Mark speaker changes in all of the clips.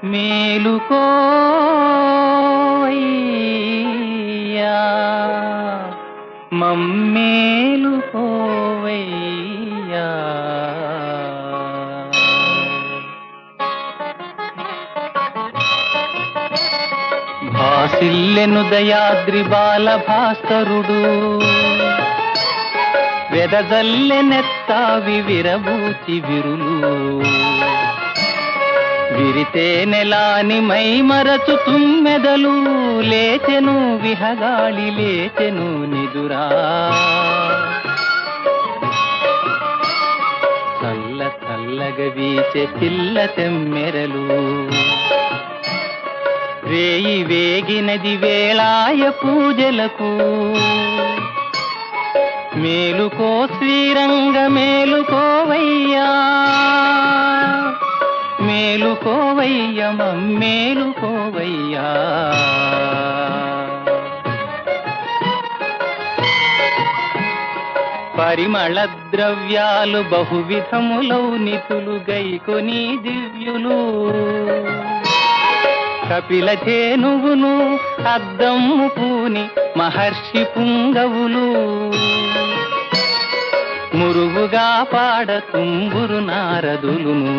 Speaker 1: మేలుకోవయ్యా మమ్మేలుకోవయ్యా భాసిల్లెను దయాద్రి బాల భాస్కరుడు వెదజల్లెనెత్తావి విరబూచి విరులు విరితే నెలాని మై మరచు తుమ్మెదలు లేచెను విహగాళి లేచెను నిదురా చల్ల చల్లగ వీచే పిల్ల తెమ్మెరలు రేయి వేగినది వేళాయ పూజలకు మేలుకో శ్రీరంగ మేలుకోవయ్యా మేలుకోవయ్య మేలుకోవయ్యా పరిమళ ద్రవ్యాలు బహువిధములౌ నితులు గైకొని దివ్యులు కపిల ధేనువును అద్దమ్ము పూని మహర్షి పుంగవులు మురుగుగా పాడ తుంబురు నారదులును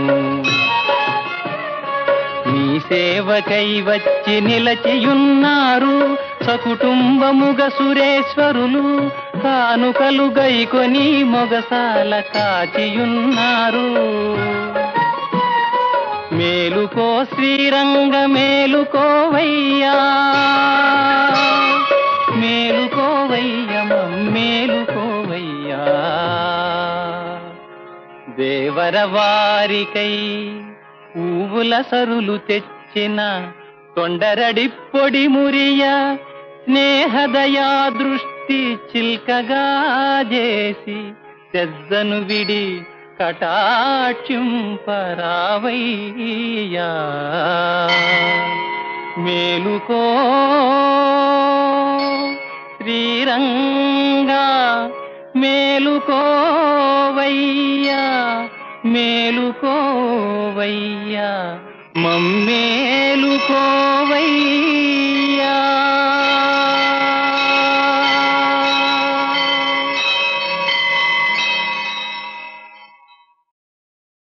Speaker 1: మీ సేవకై వచ్చి నిలచియున్నారు సకుటుంబముగ సురేశ్వరులు కానుకలు గైకొని మొగసాల కాచియున్నారు మేలుకో శ్రీరంగ మేలుకోవయ్యా మేలుకోవయ్య మేలుకోవయ్యా దేవర వారికై పువ్వుల సరులు తెచ్చిన తొండరడి పొడి మురియ స్నేహదయా దృష్టి చిల్కగా చేసి తెద్దను విడి కటాక్షింపరావయ్యా మేలుకో శ్రీరంగా మేలుకోవయ్యా మేలుకోవయ్యా మమ్మేలుకోవయ్యా